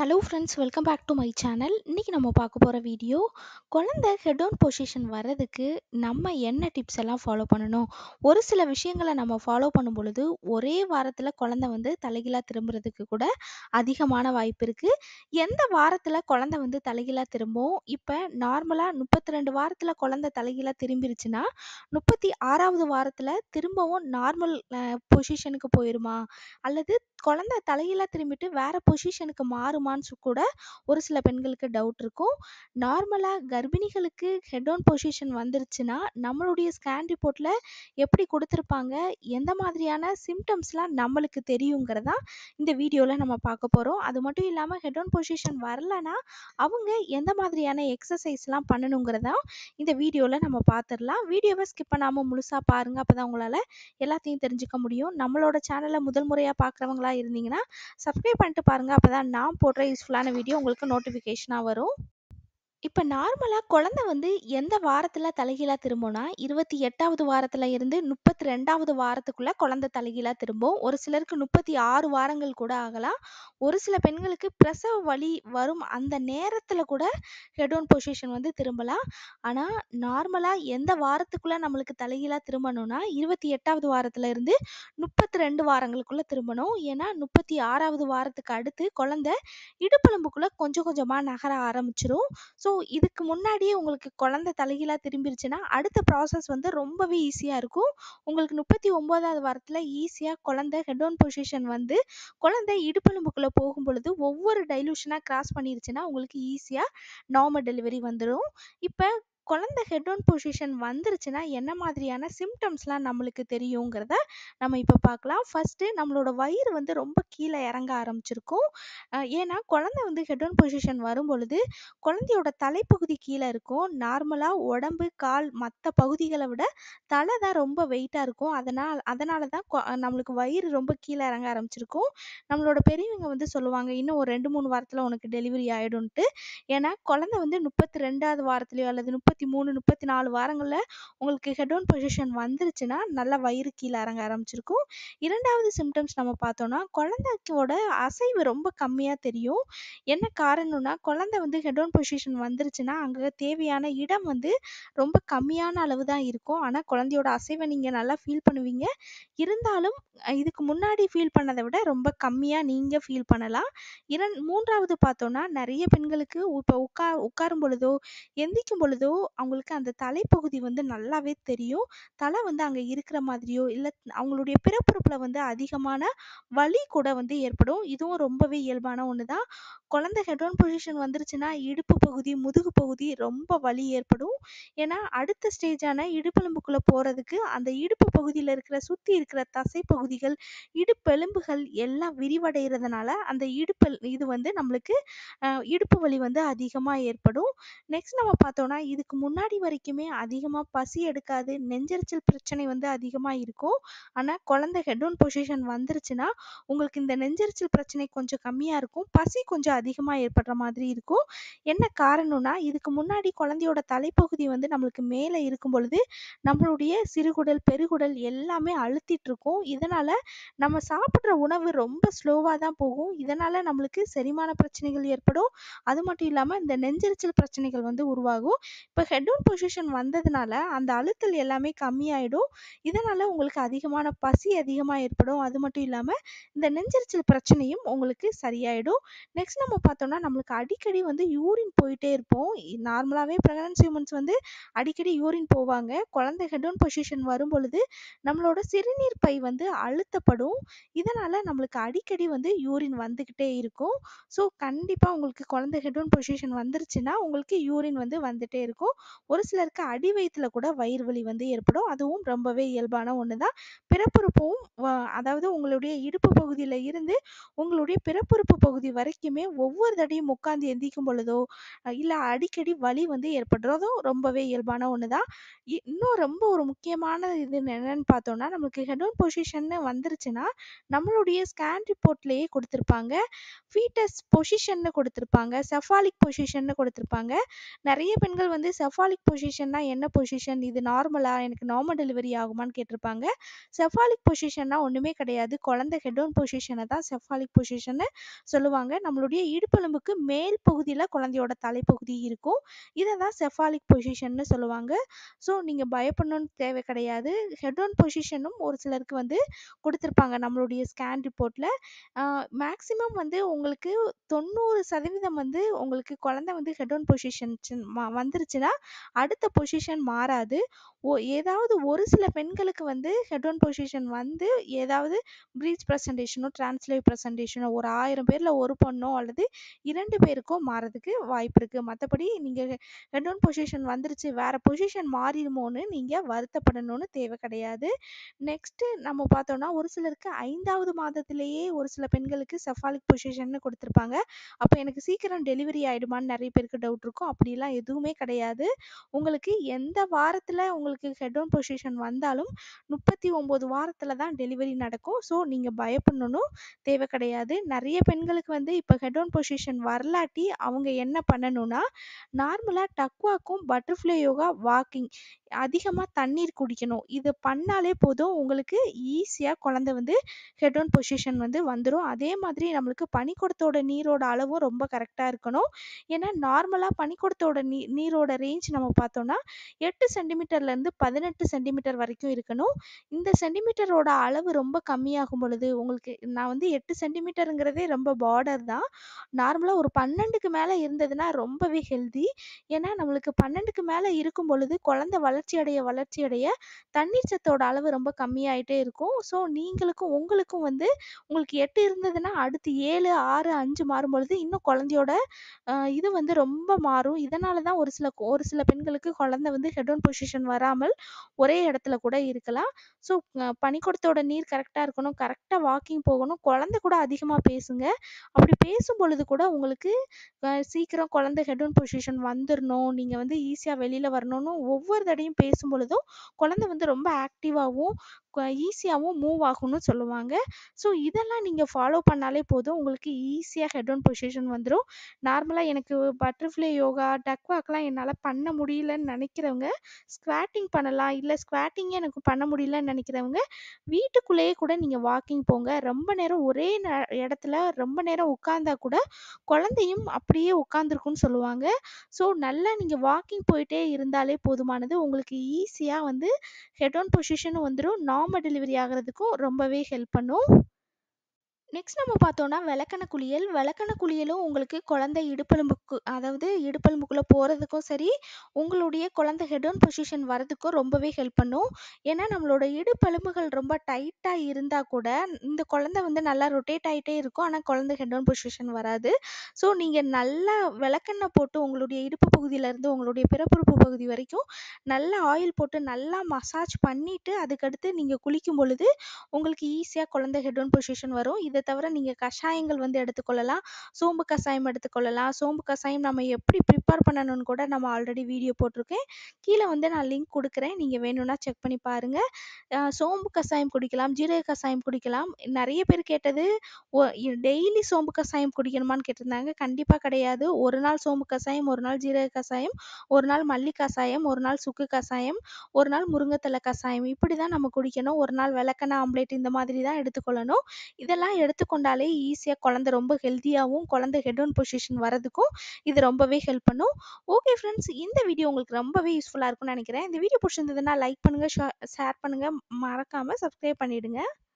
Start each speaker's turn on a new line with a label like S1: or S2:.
S1: hello friends welcome back to my channel இன்றைக்கி நம்ம பார்க்க போகிற வீடியோ குழந்தை ஹெட் ஆன் பொசிஷன் வர்றதுக்கு நம்ம என்ன டிப்ஸ் எல்லாம் ஃபாலோ பண்ணணும் ஒரு சில விஷயங்களை நம்ம ஃபாலோ பண்ணும் பொழுது ஒரே வாரத்தில் குழந்தை வந்து தலைகீழாக திரும்புறதுக்கு கூட அதிகமான வாய்ப்பு இருக்குது எந்த வாரத்தில் குழந்தை வந்து தலைகீழாக திரும்பும் இப்போ நார்மலாக முப்பத்தி ரெண்டு வாரத்தில் குழந்தை தலைகீழாக திரும்பிருச்சுன்னா முப்பத்தி ஆறாவது வாரத்தில் திரும்பவும் நார்மல் பொசிஷனுக்கு போயிருமா அல்லது குழந்தை தலைகீழாக திரும்பிட்டு வேற பொசிஷனுக்கு மாறுமான்னு சொ- கூட ஒரு சில பெண்களுக்கு டவுட் இருக்கும் நார்மலாக கர்ப்பிணிகளுக்கு ஹெட் ஆன் பொசிஷன் வந்துருச்சுன்னா நம்மளுடைய ஸ்கேன் ரிப்போர்ட்டில் எப்படி கொடுத்துருப்பாங்க எந்த மாதிரியான சிம்டம்ஸ்லாம் நம்மளுக்கு தெரியுங்கிறதா இந்த வீடியோவில் நம்ம பார்க்க போகிறோம் அது மட்டும் இல்லாமல் ஹெட் ஆன் பொசிஷன் வரலனா அவங்க எந்த மாதிரியான எக்ஸசைஸ்லாம் பண்ணணுங்கிறதா இந்த வீடியோவில் நம்ம பார்த்துடலாம் வீடியோவை ஸ்கிப் பண்ணாமல் முழுசாக பாருங்கள் அப்போ தான் உங்களால் எல்லாத்தையும் தெரிஞ்சுக்க முடியும் நம்மளோட சேனலை முதல் முறையாக பார்க்குறவங்களா இருந்தீங்கன்னா சப்ஸ்கிரைப் பண்ணிட்டு பாருங்கள் அப்போ தான் நான் போடுற யூஸ்ஃபுல்லான வீடியோ உங்களுக்கு நோட்டிஃபிகேஷனாக வரும் இப்போ நார்மலாக குழந்தை வந்து எந்த வாரத்தில் தலைகீழாக திரும்பும்னா இருபத்தி எட்டாவது வாரத்தில் இருந்து முப்பத்தி ரெண்டாவது வாரத்துக்குள்ளே குழந்தை தலைகீழாக திரும்பும் ஒரு சிலருக்கு முப்பத்தி ஆறு வாரங்கள் கூட ஆகலாம் ஒரு சில பெண்களுக்கு பிரசவ வலி வரும் அந்த நேரத்தில் கூட ஹெட் ஆன் பொசிஷன் வந்து திரும்பலாம் ஆனால் நார்மலாக எந்த வாரத்துக்குள்ளே நம்மளுக்கு தலைகீழாக திரும்பணும்னா இருபத்தி எட்டாவது வாரத்துல இருந்து முப்பத்தி ரெண்டு வாரங்களுக்குள்ளே திரும்பணும் ஏன்னா முப்பத்தி ஆறாவது வாரத்துக்கு அடுத்து குழந்தை இடுப்பெலும்புக்குள்ளே கொஞ்சம் கொஞ்சமாக நகர ஆரம்பிச்சிரும் ஸோ இதுக்கு முன்னாடியே உங்களுக்கு குழந்தை தலைகீழாக திரும்பிருச்சுன்னா அடுத்த ப்ராசஸ் வந்து ரொம்பவே ஈஸியாக இருக்கும் உங்களுக்கு முப்பத்தி ஒம்போதாவது வாரத்தில் ஈஸியாக குழந்தை ஹெட் ஆன் பொசிஷன் வந்து குழந்தை இடுப்பெலும்புக்குள்ளே போகும் பொழுது ஒவ்வொரு டைலூஷனாக கிராஸ் பண்ணிருச்சுன்னா உங்களுக்கு ஈஸியாக நார்மல் டெலிவரி வந்துடும் இப்போ குழந்தை ஹெட் ஆன் பொசிஷன் வந்துருச்சுன்னா என்ன மாதிரியான சிம்டம்ஸ்லாம் நம்மளுக்கு தெரியுங்கிறத நம்ம இப்போ பார்க்கலாம் ஃபஸ்ட்டு நம்மளோட வயிறு வந்து ரொம்ப கீழே இறங்க ஆரம்பிச்சிருக்கும் அஹ் ஏன்னா குழந்தை வந்து ஹெட் ஆன் பொசிஷன் வரும் பொழுது குழந்தையோட தலைப்பகுதி கீழே இருக்கும் நார்மலாக உடம்பு கால் மற்ற பகுதிகளை விட தலை தான் ரொம்ப வெயிட்டாக இருக்கும் அதனால் அதனால தான் கொ- நம்மளுக்கு வயிறு ரொம்ப கீழே இறங்க ஆரம்பிச்சிருக்கும் நம்மளோட பெரியவங்க வந்து சொல்லுவாங்க இன்னும் ஒரு ரெண்டு மூணு வாரத்தில் உனக்கு டெலிவரி ஆகிடும்ன்ட்டு ஏன்னா குழந்தை வந்து முப்பத்தி ரெண்டாவது வாரத்துலையோ அல்லது முப்பத்தி மூணு முப்பத்தி நாலு வாரங்களில் உங்களுக்கு ஹெட் ஆன் பொசிஷன் வந்துருச்சுன்னா நல்லா வயிறு கீழே இறங்க ஆரம்பிச்சிருக்கும் இரண்டாவது சிம்டம்ஸ் நம்ம பார்த்தோம்னா குழந்தைக்கோட அசைவு ரொம்ப கம்மியாக தெரியும் என்ன காரணம்னா குழந்தை வந்து ஹெட் ஆன் பொசிஷன் வந்துருச்சுன்னா அங்கே தேவையான இடம் வந்து ரொம்ப கம்மியான அளவு தான் இருக்கும் ஆனால் குழந்தையோட அசைவை நீங்கள் நல்லா ஃபீல் பண்ணுவீங்க இருந்தாலும் அஹ் இதுக்கு முன்னாடி ஃபீல் பண்ணதை விட ரொம்ப கம்மியாக நீங்கள் ஃபீல் பண்ணலாம் இரண் மூன்றாவது பார்த்தோன்னா நிறைய பெண்களுக்கு இப்போ உட்கா உட்காரும் பொழுதோ எந்திக்கும் பொழுதோ அவங்களுக்கு அந்த தலைப்பகுதி வந்து நல்லாவே தெரியும் தலை வந்து அங்கே இருக்கிற மாதிரியோ இல்லை அவங்களுடைய பிறப்புறுப்பில் வந்து அதிகமான வலி கூட வந்து ஏற்படும் இதுவும் ரொம்பவே இயல்பான ஒன்று தான் குழந்தை ஹெட் ஆன் பொசிஷன் வந்துருச்சுன்னா இடுப்பு பகுதி முதுகு பகுதி ரொம்ப வலி ஏற்படும் ஏன்னா அடுத்த ஸ்டேஜான இடுப்பெலும்புக்குள்ளே போகிறதுக்கு அந்த இடுப்பு பகுதியில் இருக்கிற சுற்றி இருக்கிற தசை பகுதிகள் இடுப்பெலும்புகள் எல்லாம் விரிவடைகிறதுனால அந்த இடுப்பு இது வந்து நம்மளுக்கு அஹ், இடுப்பு வலி வந்து அதிகமாக ஏற்படும் நெக்ஸ்ட் நம்ம பார்த்தோம்னா இதுக்கு முன்னாடி வரைக்குமே அதிகமாக பசி எடுக்காது நெஞ்செரிச்சல் பிரச்சனை வந்து அதிகமாக இருக்கும் ஆனால் குழந்தை ஹெட் ஆன் பொசிஷன் வந்துருச்சுன்னா உங்களுக்கு இந்த நெஞ்செரிச்சல் பிரச்சனை கொஞ்சம் கம்மியாக இருக்கும் பசி கொஞ்சம் அதிகமாக ஏற்படுற மாதிரி இருக்கும் என்ன காரணம்னா இதுக்கு முன்னாடி குழந்தையோட தலைப்பகுதி வந்து நம்மளுக்கு மேலே இருக்கும் பொழுது நம்மளுடைய சிறுகுடல் பெருகுடல் எல்லாமே அழுத்திட்டு இருக்கும் இதனால நம்ம சாப்பிட்ற உணவு ரொம்ப ஸ்லோவாக தான் போகும் இதனால நம்மளுக்கு செரிமான பிரச்சனைகள் ஏற்படும் அது மட்டும் இல்லாமல் இந்த நெஞ்செரிச்சல் பிரச்சனைகள் வந்து உருவாகும் இப்போ ஹெட் ஆன் பொசிஷன் வந்ததுனால அந்த அழுத்தல் எல்லாமே கம்மியாயிடும் இதனால உங்களுக்கு அதிகமான பசி அதிகமாக ஏற்படும் அது மட்டும் இல்லாமல் இந்த நெஞ்செரிச்சல் பிரச்சனையும் உங்களுக்கு சரியாயிடும் நெக்ஸ்ட் நம்ம பார்த்தோம்னா நம்மளுக்கு அடிக்கடி வந்து யூரின் போயிட்டே இருப்போம் நார்மலாகவே ப்ரெக்னன்சி உமன்ஸ் வந்து அடிக்கடி யூரின் போவாங்க குழந்தை ஹெட் ஆன் பொசிஷன் வரும் பொழுது நம்மளோட சிறுநீர் பை வந்து அழுத்தப்படும் இதனால நம்மளுக்கு அடிக்கடி வந்து யூரின் வந்துக்கிட்டே இருக்கும் ஸோ கண்டிப்பாக உங்களுக்கு குழந்தை ஹெட் ஆன் பொசிஷன் வந்துருச்சுன்னா உங்களுக்கு யூரின் வந்து வந்துட்டே இருக்கும் ஒரு சிலருக்கு அடி வயிற்றுல கூட வயிறு வலி வந்து ஏற்படும் அதுவும் ரொம்பவே இயல்பான ஒன்று தான் பிறப்புறுப்பும் வ- அதாவது உங்களுடைய இடுப்பு பகுதியில் இருந்து உங்களுடைய பிறப்புறுப்பு பகுதி வரைக்குமே ஒவ்வொரு தடையும் உட்காந்து எந்திக்கும் பொழுதோ இல்லை அடிக்கடி வலி வந்து ஏற்படுறதும் ரொம்பவே இயல்பான ஒன்று தான் இ- இன்னும் ரொம்ப ஒரு முக்கியமான இது என்னன்னு பார்த்தோம்னா நமக்கு ஹெட் ஆன் பொசிஷன்னு வந்துருச்சுன்னா நம்மளுடைய ஸ்கேன் ரிப்போர்ட்லேயே கொடுத்துருப்பாங்க ஃபீட்டஸ் பொசிஷன்னு கொடுத்துருப்பாங்க செஃபாலிக் பொசிஷன்னு கொடுத்துருப்பாங்க நிறைய பெண்கள் வந்து செஃபாலிக் பொசிஷன்னா என்ன பொசிஷன் இது நார்மலா எனக்கு நார்மல் டெலிவரி ஆகுமான்னு கேட்டிருப்பாங்க செஃபாலிக் பொசிஷன்னா ஒன்றுமே கிடையாது குழந்தை ஹெட் டவுன் பொசிஷனை தான் செஃபாலிக் பொசிஷன்னு சொல்லுவாங்க நம்மளுடைய இடுப்பெலும்புக்கு மேல் பகுதியில் குழந்தையோட தலைப்பகுதி இருக்கும் இதை தான் செஃபாலிக் பொசிஷன்னு சொல்லுவாங்க ஸோ நீங்கள் பயப்படணும்னு தேவை கிடையாது ஹெட் டவுன் பொசிஷனும் ஒரு சிலருக்கு வந்து கொடுத்துருப்பாங்க நம்மளுடைய ஸ்கேன் ரிப்போர்ட்டில் மேக்ஸிமம் வந்து உங்களுக்கு தொண்ணூறு சதவீதம் வந்து உங்களுக்கு குழந்தை வந்து ஹெட் டவுன் பொசிஷன் வந்துருச்சுன்னா அடுத்த பொசிஷன் மாறாது ஓ ஏதாவது ஒரு சில பெண்களுக்கு வந்து ஹெட் டவுன் பொசிஷன் வந்து ஏதாவது ப்ரீச் ப்ரெசன்டேஷனோ டிரான்ஸ்லேவ் ப்ரெசன்டேஷனோ ஒரு ஆயிரம் பேரில் ஒரு பொண்ணோ அல்லது இரண்டு பேருக்கோ மாறதுக்கு வாய்ப்பு இருக்குது மற்றபடி நீங்கள் ஹெட் டவுன் பொசிஷன் வந்துருச்சு வேறு பொசிஷன் மாறிடுமோன்னு நீங்கள் வருத்தப்படணும்னு தேவை கிடையாது நெக்ஸ்ட்டு நம்ம பார்த்தோம்னா ஒரு சிலருக்கு ஐந்தாவது மாதத்திலேயே ஒரு சில பெண்களுக்கு செஃபாலிக் பொசிஷன்னு கொடுத்துருப்பாங்க அப்போ எனக்கு சீக்கிரம் டெலிவரி ஆகிடுமான்னு நிறைய பேருக்கு டவுட் இருக்கும் அப்படிலாம் எதுவுமே கிடையாது உங்களுக்கு எந்த வாரத்தில் உங்களுக்கு ஹெட் டவுன் பொசிஷன் வந்தாலும் முப்பத்தி ஒம்பது வாரத்தில் தான் டெலிவரி நடக்கும் ஸோ நீங்கள் பயப்படணும் தேவை கிடையாது நிறைய பெண்களுக்கு வந்து இப்போ ஹெட் டவுன் பொசிஷன் வரலாட்டி அவங்க என்ன பண்ணணும்னா நார்மலாக டக்வாக்கும் பட்டர்ஃப்ளை யோகா வாக்கிங் அதிகமாக தண்ணீர் குடிக்கணும் இது பண்ணாலே போதும் உங்களுக்கு ஈஸியாக குழந்தை வந்து ஹெட் டவுன் பொசிஷன் வந்து வந்துடும் அதே மாதிரி நம்மளுக்கு பனிக்கூடத்தோட நீரோட அளவும் ரொம்ப கரெக்டாக இருக்கணும் ஏன்னா நார்மலாக பனிக்கூடத்தோட நீ நீரோட ரேஞ்ச் நம்ம பார்த்தோம்னா எட்டு சென்டிமீட்டர்லேருந்து பதினெட்டு சென்டிமீட்டர் வரைக்கும் இருக்கணும் இந்த சென்டிமீட்டரோட அளவு ரொம்ப கம்மியாகும் பொழுது உங்களுக்கு நான் வந்து எட்டு சென்டிமீட்டருங்கிறதே ரொம்ப பார்டர் தான் நார்மலாக ஒரு பன்னெண்டுக்கு மேலே இருந்ததுன்னா ரொம்பவே ஹெல்தி ஏன்னா நம்மளுக்கு பன்னெண்டுக்கு மேலே இருக்கும் பொழுது குழந்தை வளர்ச்சி அடைய வளர்ச்சி அடைய தண்ணீர் சத்தோட அளவு ரொம்ப கம்மியாயிட்டே இருக்கும் ஸோ நீங்களுக்கும் உங்களுக்கும் வந்து உங்களுக்கு எட்டு இருந்ததுன்னா அடுத்து ஏழு ஆறு அஞ்சு மாறும் பொழுது இன்னும் குழந்தையோட ஆஹ் இது வந்து ரொம்ப மாறும் இதனால தான் ஒரு சில ஒரு சில பெண்களுக்கு குழந்தை வந்து ஹெட் டவுன் பொசிஷன் வராமல் ஒரே இடத்துல கூட இருக்கலாம் ஸோ பனிக்கூடத்தோட நீர் கரெக்டாக இருக்கணும் கரெக்டாக வாக்கிங் போகணும் குழந்தை கூட அதிகமாக பேசுங்க அப்படி பேசும் பொழுது கூட உங்களுக்கு அஹ் சீக்கிரம் குழந்தை ஹெட் டவுன் பொசிஷன் வந்துடணும் நீங்கள் வந்து ஈஸியாக வெளியில் வரணும்னு ஒவ்வொரு தடையும் பேசும் பொழுதும் குழந்தை வந்து ரொம்ப ஆக்டிவாகவும் ஈஸியாகவும் மூவ் ஆகும்னு சொல்லுவாங்க ஸோ இதெல்லாம் நீங்கள் ஃபாலோ பண்ணாலே போதும் உங்களுக்கு ஈஸியாக ஹெட் டவுன் பொசிஷன் வந்துடும் நார்மலாக எனக்கு பட்டர்ஃப்ளை யோகா டக் வாக்லாம் என்னால் பண்ண முடியலன்னு நினைக்கிறவங்க ஸ்குவாட்டிங் பண்ணலாம் இல்லை ஸ்குவாட்டிங்கே எனக்கு பண்ண முடியலன்னு நினைக்கிறவங்க வீட்டுக்குள்ளேயே கூட நீங்கள் வாக்கிங் போங்க ரொம்ப நேரம் ஒரே ந- இடத்துல ரொம்ப நேரம் உட்கார்ந்தா கூட குழந்தையும் அப்படியே உட்காந்துருக்குன்னு சொல்லுவாங்க ஸோ நல்லா நீங்கள் வாக்கிங் போயிட்டே இருந்தாலே போதுமானது உங்களுக்கு ஈஸியாக வந்து ஹெட் ஆன் பொசிஷனும் வந்துடும் நார்மல் டெலிவரி ஆகிறதுக்கும் ரொம்பவே ஹெல்ப் பண்ணும் நெக்ஸ்ட் நம்ம பார்த்தோம்னா விளக்கண குளியல் விளக்கண குளியலும் உங்களுக்கு குழந்தை இடுப்பெலும்புக்கு அதாவது இடுப்பெலும்புக்குள்ளே போகிறதுக்கும் சரி உங்களுடைய குழந்தை ஹெட் ஆன் பொசிஷன் வரதுக்கும் ரொம்பவே ஹெல்ப் பண்ணும் ஏன்னா நம்மளோட இடுப்பெலும்புகள் ரொம்ப டைட்டாக இருந்தால் கூட இந்த குழந்தை வந்து நல்லா ரொட்டேட் ஆகிட்டே இருக்கும் ஆனால் குழந்தை ஹெட் ஆன் பொசிஷன் வராது ஸோ நீங்கள் நல்லா விளக்கெண்ணெய் போட்டு உங்களுடைய இடுப்பு பகுதியிலேருந்து உங்களுடைய பிறப்புறுப்பு பகுதி வரைக்கும் நல்லா ஆயில் போட்டு நல்லா மசாஜ் பண்ணிவிட்டு அதுக்கடுத்து நீங்கள் குளிக்கும் பொழுது உங்களுக்கு ஈஸியாக குழந்தை ஹெட் ஆன் பொசிஷன் வரும் இதை தவிர நீங்கள் கஷாயங்கள் வந்து எடுத்துக்கொள்ளலாம் சோம்பு கஷாயம் எடுத்துக்கொள்ளலாம் சோம்பு கஷாயம் நம்ம எப்படி ப்ரிப்பேர் பண்ணணும்னு கூட நம்ம ஆல்ரெடி வீடியோ போட்டிருக்கேன் கீழே வந்து நான் லிங்க் கொடுக்குறேன் நீங்கள் வேணும்னா செக் பண்ணி பாருங்கள் சோம்பு கஷாயம் குடிக்கலாம் ஜீரக கஷாயம் குடிக்கலாம் நிறைய பேர் கேட்டது டெய்லி சோம்பு கஷாயம் குடிக்கணுமான்னு கேட்டிருந்தாங்க கண்டிப்பாக கிடையாது ஒரு நாள் சோம்பு கஷாயம் ஒரு நாள் ஜீரக கஷாயம் ஒரு நாள் மல்லி கஷாயம் ஒரு நாள் சுக்கு கஷாயம் ஒரு நாள் முருங்கைத்தலை கஷாயம் இப்படி தான் நம்ம குடிக்கணும் ஒரு நாள் விளக்கெண்ணெய் ஆம்லேட் இந்த மாதிரி தான் எடுத்துக்கொள்ளணும் இதெல்லாம் எடுத்துக்கொண்டாலே ஈஸியாக குழந்தை ரொம்ப ஹெல்த்தியாகவும் குழந்தை ஹெட் ஆன் பொசிஷன் வரதுக்கும் இது ரொம்பவே ஹெல்ப் பண்ணும் ஓகே ஃப்ரெண்ட்ஸ் இந்த வீடியோ உங்களுக்கு ரொம்பவே யூஸ்ஃபுல்லாக இருக்கும்னு நினைக்கிறேன் இந்த வீடியோ பிடிச்சிருந்ததுன்னா லைக் பண்ணுங்கள் ஷேர் பண்ணுங்கள் மறக்காமல் சப்ஸ்கிரைப் பண்ணிவிடுங்க